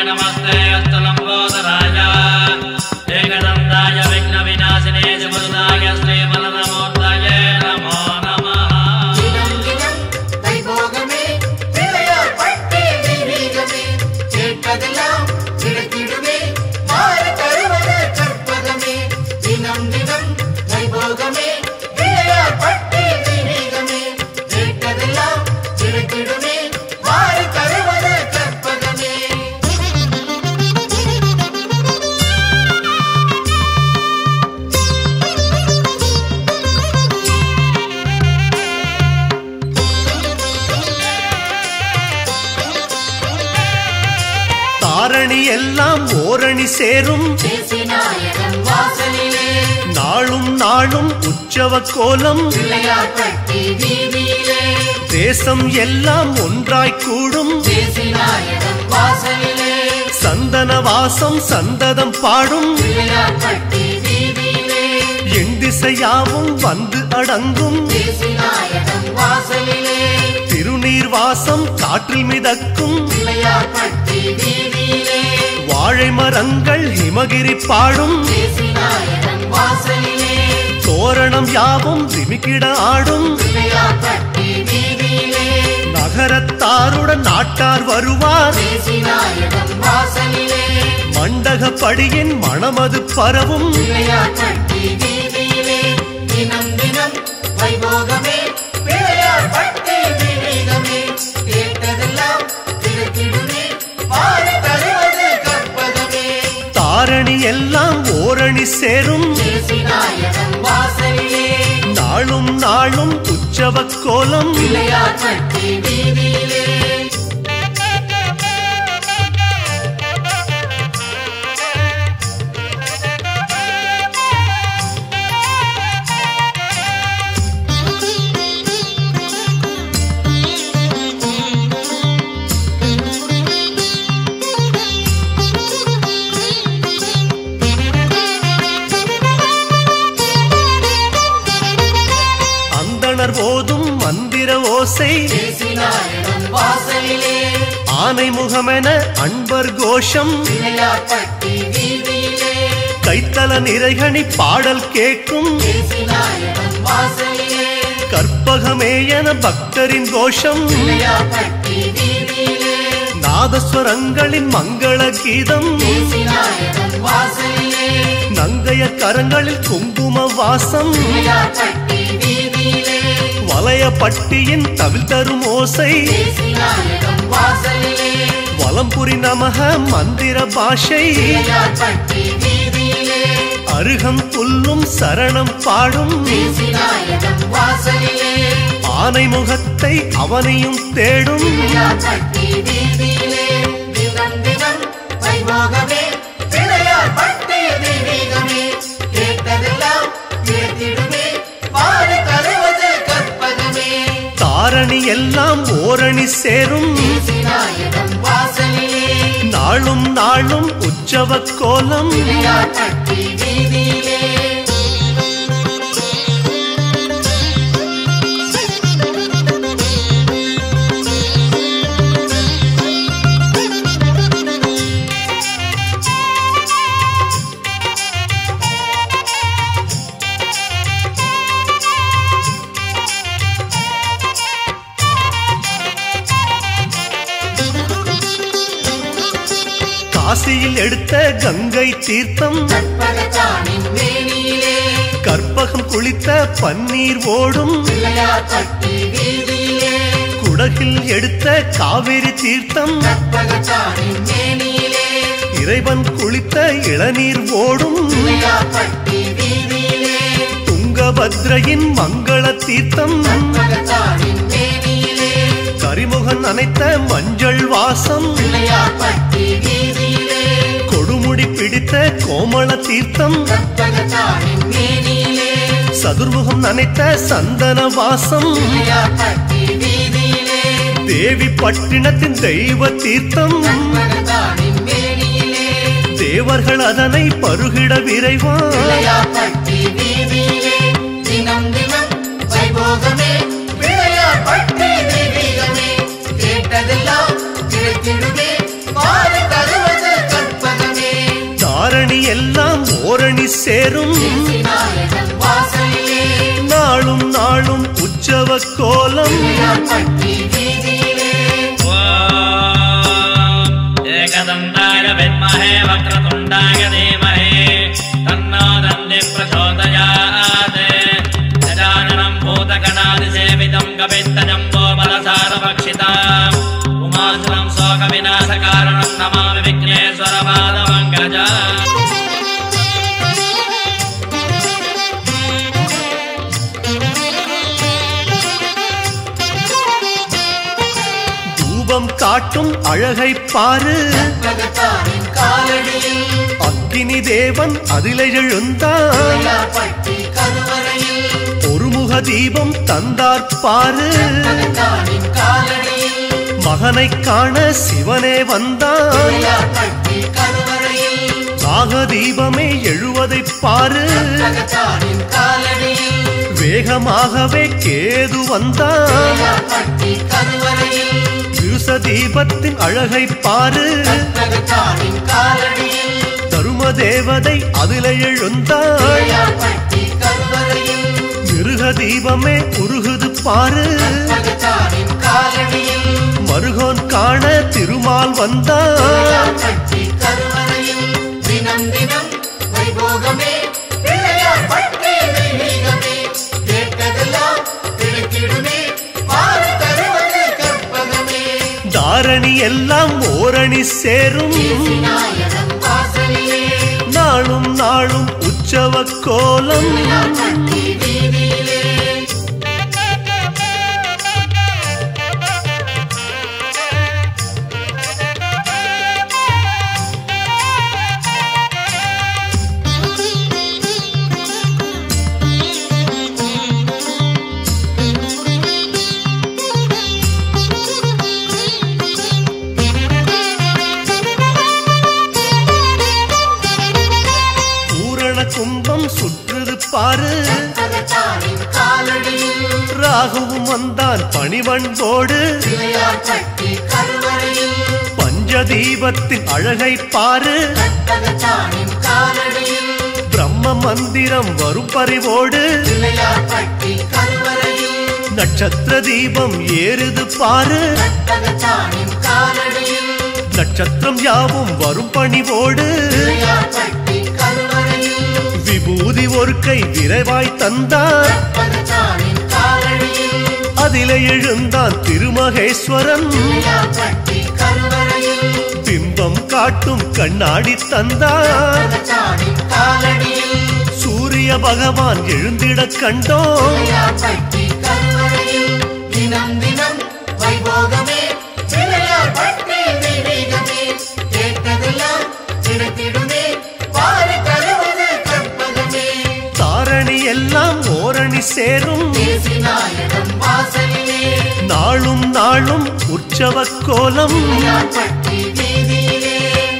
नमस्ते अस्तु लम्बोदराय एकदन्ताय विघ्नविनाशिने सुमृताय श्रीमलनमूर्तये नमो नमः தினம் தினம் தைபோகமே பிள்ளையார் பட்டே தெய்வீகமே கேட்பதெல்லாம் கிடைத்திடுமே மாறு தருவது கற்பகமே தினம் தினம் தைபோகமே பிள்ளையார் பட்டே தெய்வீகமே கேட்பதெல்லாம் கிடைத்திடுமே மாறு தருவது கற்பகமே தாரணி எல்லாம் ஓரணி சேரும் தேசிநாயகன் வாசலிலே நாளும் நாளும் உற்சவ கோலம் பிள்ளையார் பட்டி வீதியிலே தேசம் எல்லாம் ஒன்றாய் கூடும் தேசிநாயகன் வாசலிலே சந்தன வாசம் சந்ததம் பாடும் பிள்ளையார் பட்டி வீதியிலே எண் திசையாவும் வந்து அடங்கும் தேசிநாயகன் வாசலிலே திருநீர் வாசம் காற்றில் மிதக்கும் பிள்ளையார் பட்டி வீதியிலே வாழை மரங்கள் ஹிமகிரி பாடும் தேசிநாயகன் வாசலிலே தோரணம் யாவும் திமிக்கிட ஆடும் பிள்ளையார் பட்டி வீதியிலே நகரத்தாருடன் நாட்டார் வருவார் தேசிநாயகன் வாசலிலே மண்டகப்படியின் மணமது பரவும் பிள்ளையார் பட்டி வீதியிலே தினம் தினம் வைபோகமே பிள்ளையார் பட்டி விவேகமே கேட்டதெல்லாம் கிடைத்திடுமே பாரு தருவது கற்பகமே தாரணி எல்லாம் ஓரணி சேரும் தேசிநாயகன் வாசலிலே நாளும் நாளும் உற்சவ கோலம் பிள்ளையார் பட்டி வீதியிலே அந்தணர் போதும் மந்திர ஓசை தேசிநாயகன் வாசலிலே ஆனை முகமென அன்பர் கோஷம் பிள்ளையார் பட்டி வீதியிலே கைத்தல நிறைகணி பாடல் கேட்கும் தேசிநாயகன் வாசலிலே கற்பகமே என பக்தரின் கோஷம் பிள்ளையார் பட்டி வீதியிலே நாதஸ்வரங்களின் மங்கள கீதம் தேசிநாயகன் வாசலிலே நங்கைய கரங்களில் குங்கும வாசம் பிள்ளையார் பட்டி வீதியிலே வலயப்பட்டியின் தவில் தரும் ஓசை தேசிநாயகன் வாசலிலே வலம்புரி நமக மந்திர பாஷை பிள்ளையார் பட்டி வீதியிலே அருகம் புல்லும் சரணம் பாடும் தேசிநாயகன் வாசலிலே ஆனை முகத்தை அவனையும் தேடும் பிள்ளையார் பட்டி வீதியிலே தினம் தினம் வைபோகமே பிள்ளையார் பட்டி தெய்வீகமே கேட்டதெல்லாம் கிடைத்திடுமே பாடு தருவது கற்பகமே தாரணி எல்லாம் ஓரணி சேரும் தேசிநாயகன் வாசலிலே நாளும் நாளும் உற்சவ கோலம் பிள்ளையார் பட்டி வீதியிலே காசியில் எடுத்த கங்கை தீர்த்தம் கற்பகத்தானின் மேனியிலே கற்பகம் குளித்த பன்னீர் ஓடும் பிள்ளையார் பட்டி வீதியிலே குடகில் எடுத்த காவிரி தீர்த்தம் கற்பகத்தானின் மேனியிலே இறைவன் குளித்த இளநீர் ஓடும் பிள்ளையார் பட்டி வீதியிலே துங்கபத்ரையின் மங்கள தீர்த்தம் கற்பகத்தானின் மேனியிலே கரிமுகன் அனைத்த மஞ்சள் வாசம் பிள்ளையார் பட்டி வீதியிலே கொடுமுடி பிடித்த கோமள தீர்த்தம் கற்பகத்தானின் மேனியிலே சதுர்முகம் நனைத்த சந்தன வாசம் பிள்ளையார் பட்டி வீதியிலே தேவி பட்டினத்தின் தெய்வ தீர்த்தம் கற்பகத்தானின் மேனியிலே தேவர்கள் அதனை பருகிட விரைவான் பிள்ளையார் பட்டி வீதியிலே தினம் தினம் வைபோகமே பிள்ளையார் பட்டி தெய்வீகமே கேட்டதெல்லாம் கிடைத்திடுமே பாடு தருவது கோலம் பட்டி வீதியிலே ॐ एकदन्ताय विद्महे वक्रतुण्डाय धीमहि तन्नो दन्ति प्रचोदयात् गजाननं भूतगणादिसेवितं कवित्तजम्बोबलसारभक्षिताम् उमासुरं शोकविनाशकारणं नमामि विघ्नेश्वरपादमङ्गजा தூபம் காட்டும் அழகை பாரு பகத்தாரின் காலடியில் அக்கினி தேவன் அதிலே எழுந்தான் பட்டி கருவறையில் ஒருமுக தீபம் தந்தார் பாரு பகத்தாரின் காலடியில் மகனை காண சிவனே வந்தான் பட்டி கருவறையில் நாக தீபமே எழுவதை பாரு பகத்தாரின் காலடியில் வேகமாகவே கேது வந்தான் பட்டி கருவறையில் விருச தீபத்தின் அழகை பாரு பகத்தாரின் காலடியில் தரும தேவதை அதிலே எழுந்தாள் பட்டி கருவறையில் மிருக தீபமே உருகுது பாரு பகத்தாரின் காலடியில் மருகோன் காண திருமால் வந்தான் பட்டி கருவறையில் தினம் தினம் வைபோகமே பிள்ளையார் பட்டி தெய்வீகமே கேட்டதெல்லாம் கிடைத்திடுமே பாரு தருவது கற்பகமே தாரணி எல்லாம் ஓரணி சேரும் விநாயகம் வாசலிலே நாளும் நாளும் உற்சவ கோலம் பட்டி வீதியிலே பூரண கும்பம் சுற்றுது பாரு பகத்தாரின் காலடியில் ராகுவும் வந்தான் பணிவன்போடு பிள்ளையார் பட்டி கருவறையில் பஞ்சதீபத்தின் அழகை பாரு பகத்தாரின் காலடியில் பிரம்ம மந்திரம் வரும் பறிவோடு பிள்ளையார் பட்டி கருவறையில் நட்சத்திர தீபம் ஏறுது பாரு பகத்தாரின் காலடியில் நட்சத்திரம் யாவும் வரும் பணிவோடு பிள்ளையார் பட்டி கருவறையில் விபூதி ஒரு கை விரைவாய் தந்தார் பகத்தாரின் காலடியில் அதிலே எழுந்தான் திருமகேஸ்வரன் பிள்ளையார் பட்டி கருவறையில் பிம்பம் காட்டும் கண்ணாடி தந்தார் பகத்தாரின் காலடியில் சூரிய பகவான் எழுந்திடக் கண்டோம் பிள்ளையார் பட்டி கருவறையில் தினம் தினம் வைபோகமே பிள்ளையார் பட்டி தெய்வீகமே கேட்டதெல்லாம் கிடைத்திடுமே பாரு தருவது கற்பகமே தாரணி எல்லாம் ஓரணி சேரும் தேசிநாயகம் வாசலிலே நாளும் நாளும் உற்சவ கோலம் பிள்ளையார் பட்டி வீதியிலே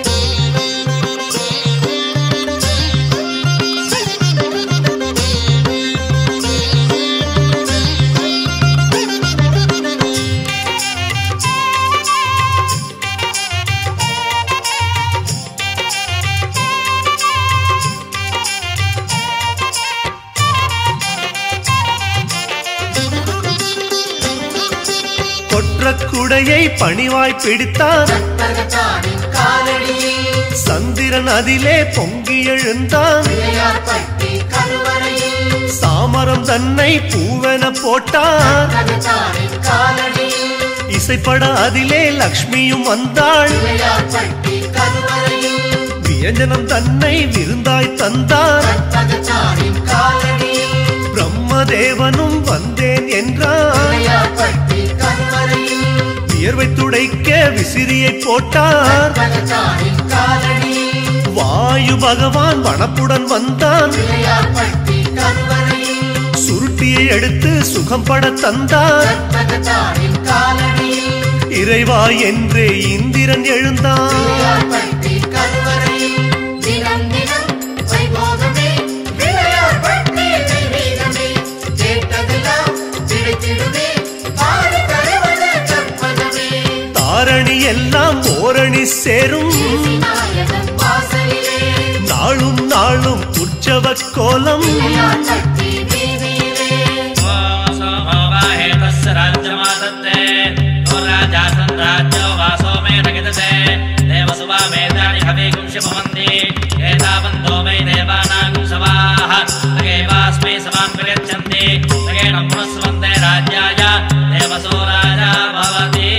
கொற்ற குடையை பணிவாய் பிடித்தான் பகத்தாரின் காலடியில் சந்திரன் அதிலே பொங்கி எழுந்தான் பிள்ளையார் பட்டி கருவறையில் சாமரம் தன்னை பூவென போட்டான் பகத்தாரின் காலடியில் இசைப்பட அதிலே லக்ஷ்மியும் வந்தாள் பிள்ளையார் பட்டி கருவறையில் வியஞ்சனம் தன்னை விருந்தாய் தந்தார் பகத்தாரின் காலடியில் பிரம்மதேவனும் வந்தேன் என்றான் பிள்ளையார் பட்டி கருவறையில் வியர்வை துடைக்க விசிறியை போட்டார் பகத்தாரின் காலடியில் வாயு பகவான் வனப்புடன் வந்தான் பிள்ளையார் பட்டி கருவறையில் சுருட்டியை எடுத்து சுகம் பட தந்தார் பகத்தாரின் காலடியில் இறைவா என்றே இந்திரன் எழுந்தான் பிள்ளையார் பட்டி கருவறையில் தினம் தினம் வைபோகமே பிள்ளையார் பட்டி தெய்வீகமே கேட்டதெல்லாம் கிடைத்திடுமே பாரு தருவது கற்பகமே தாரணி எல்லாம் ஓரணி சேரும் விநாயகன் வாசலிலே நாளும் நாளும் உற்சவ கோலம் பிள்ளையார் பட்டி வீதியிலே ॐ सोमवाहिनी वामेतानि हवेगुं शिवमन्ति एतावन्तो वै देवानां सवाः तगेवास्मै समां प्रयच्छन्ति तगेण पुनस्वन्ते राज्याय देवसो राजा भवति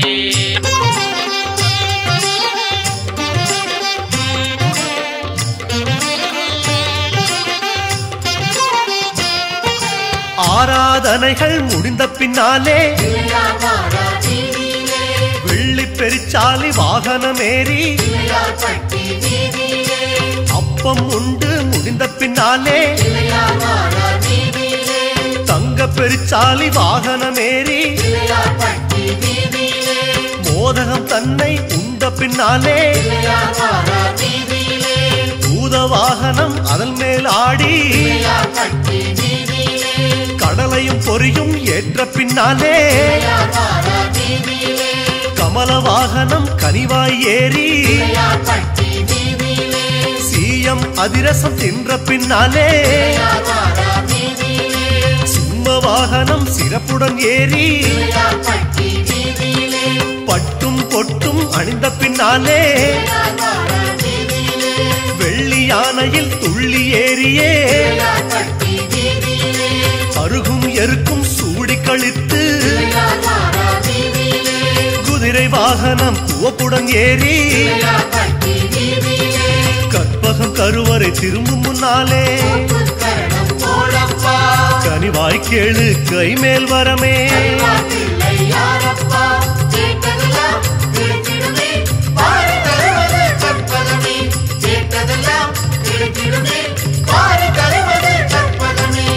ஆராதனைகள் முடிந்த பின்னாலே பிள்ளையார் வாரா வீதியிலே வெள்ளி பெருச்சாலி வாகனமேறி பிள்ளையார் பட்டி வீதியிலே அப்பம் உண்டு முடிந்த பின்னாலே பிள்ளையார் வாரா வீதியிலே தங்க பெருச்சாலி வாகனமேறி பிள்ளையார் பட்டி வீதியிலே மோதகம் தன்னை உண்ட பின்னாலே பிள்ளையார் வாரா வீதியிலே பூத வாகனம் அதன் மேல் ஆடி பிள்ளையார் பட்டி வீதியிலே கடலையும் பொரியும் ஏற்ற பின்னாலே பிள்ளையார் வாரா வீதியிலே கமல வாகனம் கனிவாய் ஏறி பிள்ளையார் பட்டி வீதியிலே சீயம் அதிரசம் தின்ற பின்னாலே பிள்ளையார் வாரா வீதியிலே சிம்ம வாகனம் சிறப்புடன் ஏறி பிள்ளையார் பட்டி வீதியிலே பட்டும் பொட்டும் அணிந்த பின்னாலே பிள்ளையார் வாரா வீதியிலே வெள்ளி யானையில் துள்ளி ஏறியே பிள்ளையார் பட்டி வீதியிலே அருகும் எருக்கும் சூடி கழித்து பிள்ளையார் வாரா வீதியிலே குதிரை வாகனம் துவப்புடன் ஏறி பிள்ளையார் பட்டி வீதியிலே கற்பகம் கருவறை திரும்பும் முன்னாலே புத்கரணம் போடப்பா கனிவாய் கேளு கைமேல் வரமே கைவார் பிள்ளையாரப்பா கேட்டதெல்லாம் கிடைத்திடுமே பாரு தருவது கற்பகமே கேட்டதெல்லாம் கிடைத்திடுமே பாரு தருவது கற்பகமே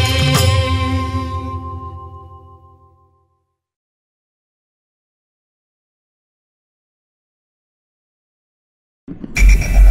ஆ